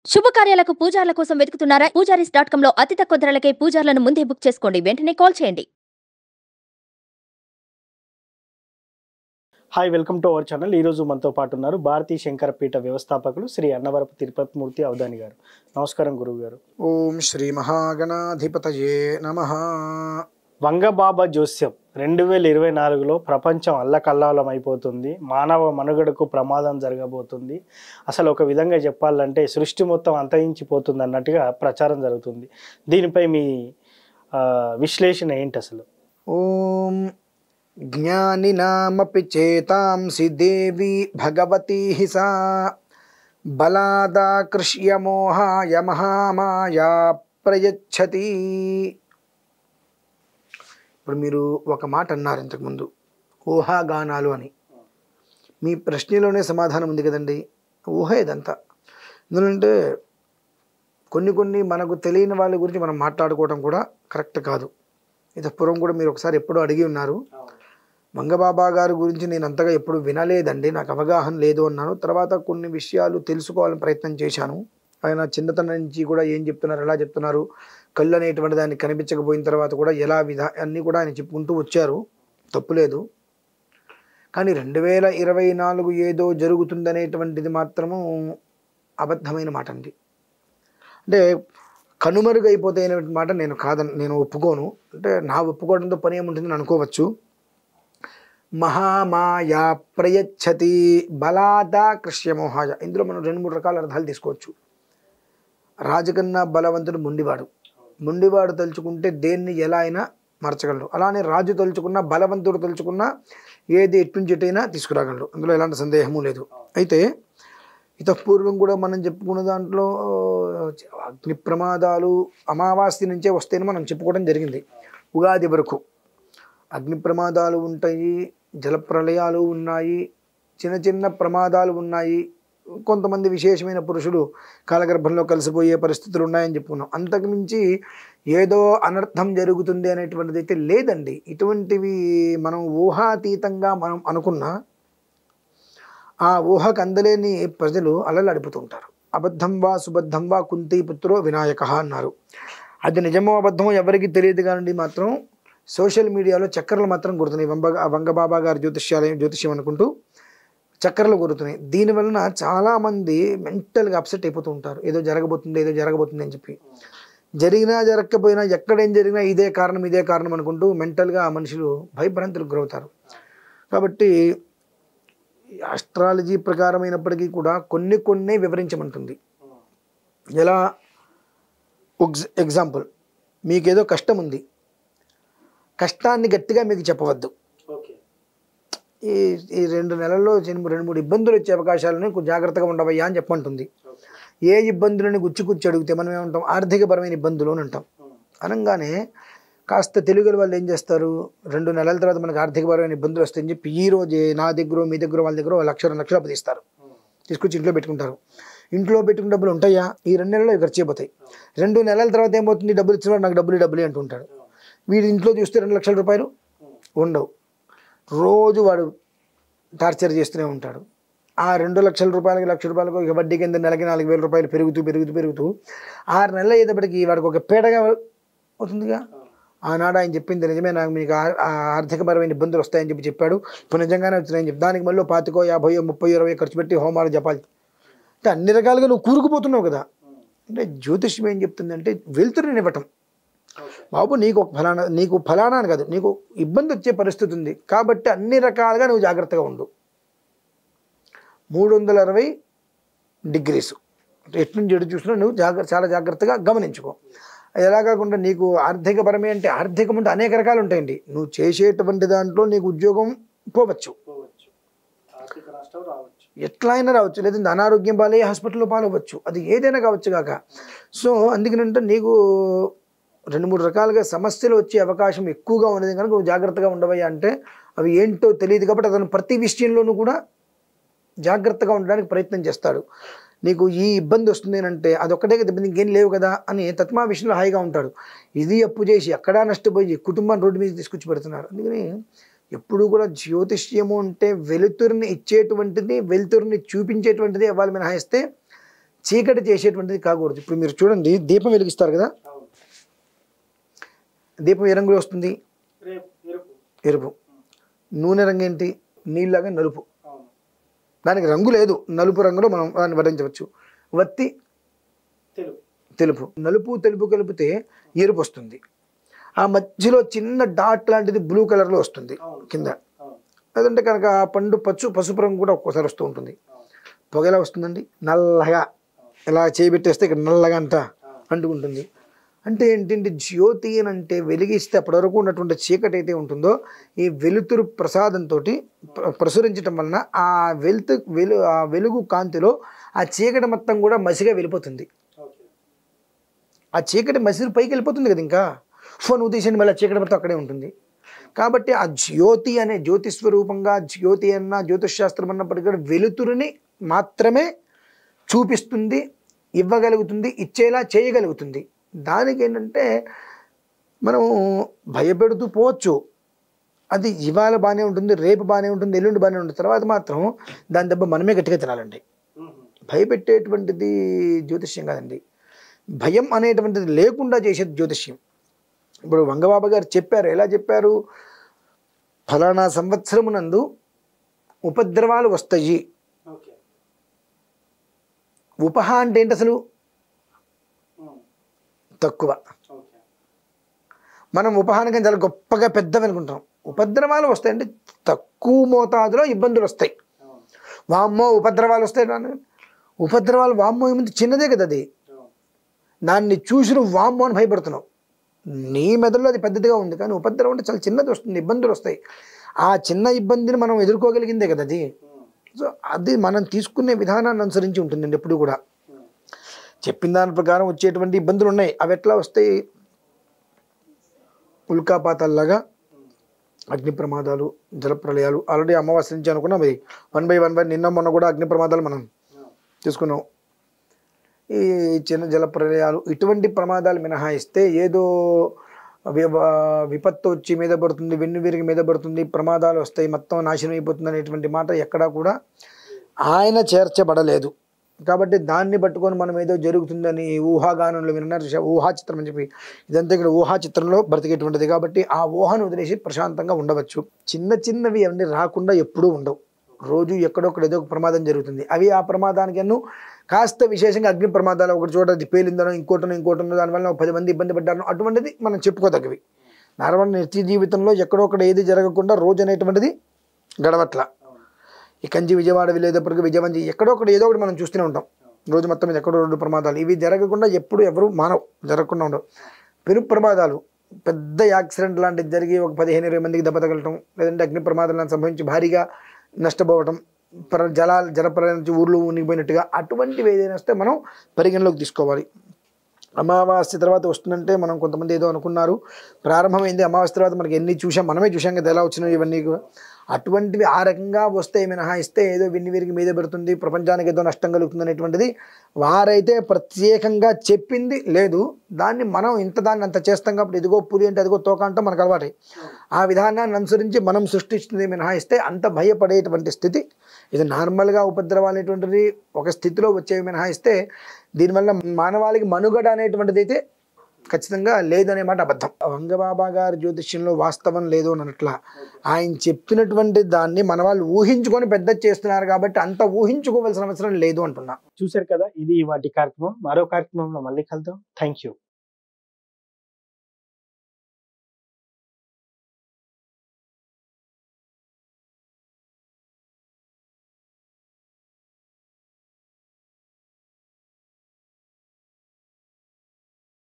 శుభకార్యాలకు పూజార్ల కోసం వెతుకుతున్నారా Poojaris dot com లో అతి తక్కువ ధరలకే పూజార్లను ముందే బుక్ చేసుకోండి వెంటనే కాల్ చేయండి hi welcome to our channel ఈరోజు మనతో పాటు ఉన్నారు భారతీ శంకరపీఠ వ్యవస్థాపకులు శ్రీ అన్నవరపు తిరుపతి మూర్తి అవధాని గారు నమస్కారం గురువు గారు ఓం శ్రీ మహాగణాధిపతయే నమ వంగబాబా జోస్యం రెండు వేల ఇరవై నాలుగులో ప్రపంచం అల్లకల్లాలం అయిపోతుంది మానవ మనుగడకు ప్రమాదం జరగబోతుంది అసలు ఒక విధంగా చెప్పాలంటే సృష్టి మొత్తం అంతరించిపోతుంది అన్నట్టుగా ప్రచారం జరుగుతుంది దీనిపై మీ ఆ, విశ్లేషణ ఏంటి అసలు ఓం జ్ఞానినామపి చేతాంసి దేవి భగవతి హి సా బలాదాకృష్య మోహాయ మహామాయా ప్రయచ్చతి ఇప్పుడు మీరు ఒక మాట అన్నారు ఇంతకుముందు ఊహాగానాలు అని మీ ప్రశ్నలోనే సమాధానం ఉంది కదండి ఊహ ఇదంతా ఎందుకంటే కొన్ని కొన్ని మనకు తెలియని వాళ్ళ గురించి మనం మాట్లాడుకోవడం కూడా కరెక్ట్ కాదు ఇది పూర్వం కూడా మీరు ఒకసారి ఎప్పుడో అడిగి ఉన్నారు మంగబాబా గారి గురించి నేను అంతగా ఎప్పుడు వినలేదండి నాకు అవగాహన లేదు అన్నాను తర్వాత కొన్ని విషయాలు తెలుసుకోవాలని ప్రయత్నం చేశాను ఆయన చిన్నతనం నుంచి కూడా ఏం చెప్తున్నారు ఎలా చెప్తున్నారు కళ్ళు అనేటువంటి దాన్ని కనిపించకపోయిన తర్వాత కూడా ఎలా విధా అన్నీ కూడా ఆయన చెప్పుకుంటూ వచ్చారు తప్పులేదు కానీ రెండు వేల ఇరవై నాలుగు ఏదో జరుగుతుందనేటువంటిది మాత్రము అబద్ధమైన మాట అండి అంటే కనుమరుగైపోతాయి అనే మాట నేను కాదని నేను ఒప్పుకోను అంటే నా ఒప్పుకోవడంతో పని ఏముంటుందని అనుకోవచ్చు మహామాయా ప్రయచ్చతి బలాద కృష్యమోహాయ ఇందులో మనం రెండు మూడు రకాల అర్థాలు తీసుకోవచ్చు రాజకన్నా బలవంతుడు మొండివాడు మొండివాడు తలుచుకుంటే దేన్ని ఎలా అయినా మార్చగలడు అలానే రాజు తలుచుకున్న బలవంతుడు తలుచుకున్న ఏది ఎట్నుంచి ఎటైనా తీసుకురాగలడు అందులో ఎలాంటి సందేహము లేదు అయితే ఇతపూర్వం కూడా మనం చెప్పుకున్న దాంట్లో అగ్ని ప్రమాదాలు అమావాస్య నుంచే వస్తాయని మనం చెప్పుకోవడం జరిగింది ఉగాది వరకు అగ్ని ప్రమాదాలు ఉంటాయి జలప్రలయాలు ఉన్నాయి చిన్న చిన్న ప్రమాదాలు ఉన్నాయి కొంతమంది విశేషమైన పురుషులు కాలగర్భంలో కలిసిపోయే పరిస్థితులు ఉన్నాయని చెప్పుకున్నాం అంతకుమించి ఏదో అనర్థం జరుగుతుంది అనేటువంటిది అయితే లేదండి ఇటువంటివి మనం ఊహాతీతంగా మనం అనుకున్నా ఆ ఊహకు అందలేని ప్రజలు అలలాడిపోతుంటారు అబద్ధం వా సుబద్ధం వా కుంతి పుత్రో వినాయక అన్నారు అది నిజమో అబద్ధమో ఎవరికి తెలియదు కానీ మాత్రం సోషల్ మీడియాలో చక్కర్లు మాత్రం గుర్తున్నాయి వంబ వంగబాబా గారి జ్యోతిష్యాలయం జ్యోతిష్యం అనుకుంటూ చక్కర్లు గురుతున్నాయి దీనివలన చాలామంది మెంటల్గా అప్సెట్ అయిపోతూ ఉంటారు ఏదో జరగబోతుంది ఏదో జరగబోతుంది అని చెప్పి జరిగినా జరగకపోయినా ఎక్కడేం జరిగినా ఇదే కారణం ఇదే కారణం అనుకుంటూ మెంటల్గా ఆ మనుషులు భయభ్రాంతులకు గురవుతారు కాబట్టి ఆస్ట్రాలజీ ప్రకారమైనప్పటికీ కూడా కొన్ని కొన్ని వివరించమంటుంది ఎలా ఎగ్జ్ ఎగ్జాంపుల్ మీకేదో కష్టం ఉంది కష్టాన్ని గట్టిగా మీకు చెప్పవద్దు ఈ ఈ రెండు నెలల్లో చిన్న- రెండు మూడు ఇబ్బందులు వచ్చే అవకాశాలను కొంచెం జాగ్రత్తగా ఉండవయ్యా అని చెప్పంటుంది ఏ ఇబ్బందులని గుచ్చి గుచ్చి అడిగితే మనం ఏమంటాం ఆర్థికపరమైన ఇబ్బందులు అని అంటాం అనగానే కాస్త తెలుగు వాళ్ళు ఏం చేస్తారు రెండు నెలల తర్వాత మనకు ఆర్థికపరమైన ఇబ్బందులు వస్తాయని చెప్పి ఈ రోజే నా దగ్గర మీ దగ్గర వాళ్ళ దగ్గర ఓ లక్ష రెండు లక్షలు అప్పు తీస్తారు తీసుకొచ్చి ఇంట్లో పెట్టుకుంటారు ఇంట్లో పెట్టుకున్న డబ్బులు ఉంటాయా ఈ రెండు నెలల్లో ఇవి ఖర్చు అయిపోతాయి రెండు నెలల తర్వాత ఏమవుతుంది డబ్బులు ఇచ్చిన నాకు డబ్బులు డబ్బులు అంటుంటాడు వీడి ఇంట్లో చూస్తే రెండు లక్షల రూపాయలు ఉండవు రోజు వాడు టార్చర్ చేస్తూనే ఉంటాడు ఆ రెండు లక్షల రూపాయలకి లక్ష రూపాయలకు ఇక వడ్డీ కింద నెలకి నాలుగు వేల రూపాయలు పెరుగుతూ పెరుగుతూ పెరుగుతూ ఆరు నెలలు అయ్యేటప్పటికి వాడికి ఒక పేడగా అవుతుందిగా ఆనాడు ఆయన చెప్పింది నిజమే నాకు మీకు ఆ- ఆ ఆర్థికపరమైన ఇబ్బందులు వస్తాయని చెప్పి చెప్పాడు ఇప్పుడు నిజంగానే వచ్చినాయని చెప్పి దానికి మళ్ళీ పాతికో యాభైయో ముప్పై ఇరవై ఖర్చు పెట్టి హోమాలు జపాలి అంటే అన్ని రకాలుగా నువ్వు కూరుకుపోతున్నావు కదా అంటే జ్యోతిష్యం ఏం చెప్తుందంటే వెలుతురుని ఇవ్వటం బాబు నీకు ఒక ఫలానా నీకు ఫలానా అని కాదు నీకు ఇబ్బంది వచ్చే పరిస్థితి ఉంది కాబట్టి అన్ని రకాలుగా నువ్వు జాగ్రత్తగా ఉండు మూడు వందల అరవై డిగ్రీస్ ఎటు నుంచి ఎటు చూసినా నువ్వు జాగ్రత్త చాలా జాగ్రత్తగా గమనించుకో ఎలా కాకుండా నీకు ఆర్థికపరమే అంటే ఆర్థికం అంటే అనేక రకాలు ఉంటాయండి నువ్వు చేసేటువంటి దాంట్లో నీకు ఉద్యోగం పోవచ్చు ఎట్లా అయినా రావచ్చు లేదంటే అనారోగ్యం పాలే హాస్పిటల్లో పాలవచ్చు అది ఏదైనా కావచ్చు కాక సో అందుకనంటే నీకు రెండు మూడు రకాలుగా సమస్యలు వచ్చే అవకాశం ఎక్కువగా ఉన్నది కనుక నువ్వు జాగ్రత్తగా ఉండవయ్యా అంటే అవి ఏంటో తెలియదు కాబట్టి అతను ప్రతి విషయంలోనూ కూడా జాగ్రత్తగా ఉండడానికి ప్రయత్నం చేస్తాడు నీకు ఈ ఇబ్బంది వస్తుంది అని అంటే అదొక్కటే కదా ఇబ్బంది ఇంకేం లేవు కదా అని తత్మా విషయంలో హాయిగా ఉంటాడు ఇది అప్పు చేసి ఎక్కడా నష్టపోయి కుటుంబాన్ని రోడ్డు మీద తీసుకొచ్చి పెడుతున్నారు అందుకని ఎప్పుడు కూడా జ్యోతిష్యము అంటే వెలుతురుని ఇచ్చేటువంటిది వెలుతురుని చూపించేటువంటిది అవ్వాలి మినహాయిస్తే చీకటి చేసేటువంటిది కాకూడదు ఇప్పుడు మీరు చూడండి దీపం వెలిగిస్తారు కదా దీపం ఏ రంగులో వస్తుంది ఎరుపు నూనె రంగు ఏంటి నీళ్ళగా నలుపు దానికి రంగు లేదు నలుపు రంగులో మనం దాన్ని వర్ణించవచ్చు వత్తి తెలుపు నలుపు తెలుపు కలిపితే ఎరుపు వస్తుంది ఆ మధ్యలో చిన్న డాట్ లాంటిది బ్లూ కలర్లో వస్తుంది కింద లేదంటే కనుక ఆ పండు పచ్చు పసుపు రంగు కూడా ఒక్కోసారి వస్తూ ఉంటుంది పొగ ఎలా వస్తుందండి నల్లగా ఇలా చేపెట్టేస్తే ఇక్కడ నల్లగా అంతా అంటుకుంటుంది అంటే ఏంటంటే జ్యోతి అని అంటే వెలిగిస్తే అప్పటి వరకు ఉన్నటువంటి చీకటి అయితే ఉంటుందో ఈ వెలుతురు ప్రసాదంతో ప్రసురించటం వలన ఆ వెలుతు వెలు ఆ వెలుగు కాంతిలో ఆ చీకటి మొత్తం కూడా మసిగా వెళ్ళిపోతుంది ఆ చీకటి మసిరి పైకి వెళ్ళిపోతుంది కదా ఇంకా ఫోన్ ఉద్దేశించి మళ్ళీ ఆ చీకటి మొత్తం అక్కడే ఉంటుంది కాబట్టి ఆ జ్యోతి అనే జ్యోతి స్వరూపంగా జ్యోతి అన్న జ్యోతిష్ శాస్త్రం అన్నప్పటికీ కూడా వెలుతురుని మాత్రమే చూపిస్తుంది ఇవ్వగలుగుతుంది ఇచ్చేలా చేయగలుగుతుంది దానికి ఏంటంటే మనం భయపెడుతూ పోవచ్చు అది ఇవాళ బాగానే ఉంటుంది రేపు బాగానే ఉంటుంది ఎల్లుండి బాగానే ఉంటుంది తర్వాత మాత్రం దాని దెబ్బ మనమే గట్టిగా తినాలండి భయపెట్టేటువంటిది జ్యోతిష్యం కాదండి భయం అనేటువంటిది లేకుండా చేసేది జ్యోతిష్యం ఇప్పుడు వంగబాబా గారు చెప్పారు ఎలా చెప్పారు ఫలానా సంవత్సరమునందు ఉపద్రవాలు వస్తాయి ఉపహ అంటే ఏంటి అసలు తక్కువ మనం ఉపహానికి చాలా గొప్పగా పెద్దవి అనుకుంటాం ఉపద్రవాలు వస్తాయంటే తక్కువ మోతాదులో ఇబ్బందులు వస్తాయి వామ్మో ఉపద్రవాలు వస్తాయి నాన్న. ఉపద్రవాలు వామ్మో ఏముంది చిన్నదే కదా అది దాన్ని చూసి నువ్వు వామ్మో అని భయపడుతున్నావు నీ మెదడులో అది పెద్దదిగా ఉంది కానీ ఉపద్రవం అంటే చాలా చిన్నది వస్తుంది ఇబ్బందులు వస్తాయి ఆ చిన్న ఇబ్బందిని మనం ఎదుర్కోగలిగిందే కదా అది సో అది మనం తీసుకునే విధానాన్ని అనుసరించి ఉంటుందండి ఎప్పుడు కూడా చెప్పిన దాని ప్రకారం వచ్చేటువంటి ఇబ్బందులు ఉన్నాయి అవి ఎట్లా వస్తాయి ఉల్కాపాతాల్లాగా అగ్ని ప్రమాదాలు జలప్రలయాలు ఆల్రెడీ అమావాస్య నుంచి అనుకున్నాం ఇది వన్ బై వన్ బై నిన్న మొన్న కూడా అగ్ని ప్రమాదాలు మనం తీసుకున్నాం ఈ చిన్న జలప్రలయాలు ఇటువంటి ప్రమాదాలు మినహాయిస్తే ఏదో వి- విపత్తు వచ్చి మీద పడుతుంది వెన్ను విరిగి మీద పడుతుంది ప్రమాదాలు వస్తాయి మొత్తం నాశనం అయిపోతుంది అనేటువంటి మాట ఎక్కడా కూడా ఆయన చేర్చబడలేదు కాబట్టి దాన్ని పట్టుకొని మనం ఏదో జరుగుతుందని ఊహాగానంలో విన్నారు చూసా- ఊహా చిత్రం అని చెప్పి ఇదంతా ఇక్కడ ఊహా చిత్రంలో బ్రతికేటువంటిది కాబట్టి ఆ ఊహను వదిలేసి ప్రశాంతంగా ఉండవచ్చు చిన్న చిన్నవి అవన్నీ రాకుండా ఎప్పుడూ ఉండవు రోజు ఎక్కడొక్కడ ఏదో ఒక ప్రమాదం జరుగుతుంది అవి ఆ ప్రమాదానికి అన్ను కాస్త విశేషంగా అగ్ని ప్రమాదాలు ఒకటి చోట అది పేలిందనో ఇంకోటనో ఇంకోటనో దానివల్ల ఒక పది మంది ఇబ్బంది పడ్డారనో అటువంటిది మనం చెప్పుకోదగ్గవి నార్మల్ నిత్య జీవితంలో ఎక్కడొక్కడ ఏది జరగకుండా రోజు అనేటువంటిది గడవట్ల ఈ కంచి విజయవాడ వెళ్ళేటప్పటికి విజయవంతి ఎక్కడో ఒకటి ఏదో ఒకటి మనం చూస్తూనే ఉంటాం రోజు మొత్తం మీద ఎక్కడో రెండు ప్రమాదాలు ఇవి జరగకుండా ఎప్పుడు ఎవరు మానవు జరగకుండా ఉండవు పెను ప్రమాదాలు పెద్ద యాక్సిడెంట్ లాంటిది జరిగి ఒక పదిహేను ఇరవై మందికి దెబ్బ తగలటం లేదంటే అగ్ని ప్రమాదాలను సంభవించి భారీగా నష్టపోవటం ప్ర జలాలు జలప్రలయం నుంచి ఊర్లు మునిగిపోయినట్టుగా అటువంటివి ఏదైనా వస్తే మనం పరిగణలోకి తీసుకోవాలి అమావాస్య తర్వాత వస్తుందంటే మనం కొంతమంది ఏదో అనుకున్నారు ప్రారంభమైంది అమావాస్య తర్వాత మనకి ఎన్ని చూసాం మనమే చూసాం కదా ఎలా వచ్చినాయి ఇవన్నీ కూడా. అటువంటివి ఆ రకంగా వస్తే మినహాయిస్తే ఏదో విన్ని విరిగి మీద పెడుతుంది ప్రపంచానికి ఏదో నష్టం కలుగుతుంది అనేటువంటిది వారైతే ప్రత్యేకంగా చెప్పింది లేదు దాన్ని మనం ఇంత దాన్ని అంత చేస్తాం కాబట్టి ఇదిగో పులి అంటే అదిగో తోక అంటే మనకు అలవాటే ఆ విధానాన్ని అనుసరించి మనం సృష్టిస్తుంది మినహాయిస్తే అంత భయపడేటువంటి స్థితి ఇది నార్మల్గా ఉపద్రవాలు అనేటువంటిది ఒక స్థితిలో వచ్చేవి మినహాయిస్తే దీనివల్ల మానవాళికి మనుగడ అనేటువంటిది అయితే ఖచ్చితంగా లేదనే మాట అబద్ధం వంగబాబా గారి జ్యోతిష్యంలో వాస్తవం లేదు అని అట్లా ఆయన చెప్పినటువంటి దాన్ని మన వాళ్ళు ఊహించుకొని పెద్ద చేస్తున్నారు కాబట్టి అంత ఊహించుకోవాల్సిన అవసరం లేదు అంటున్నా చూశారు కదా ఇది వాటి కార్యక్రమం మరో కార్యక్రమంలో మళ్ళీ కలుద్దాం థ్యాంక్ యూ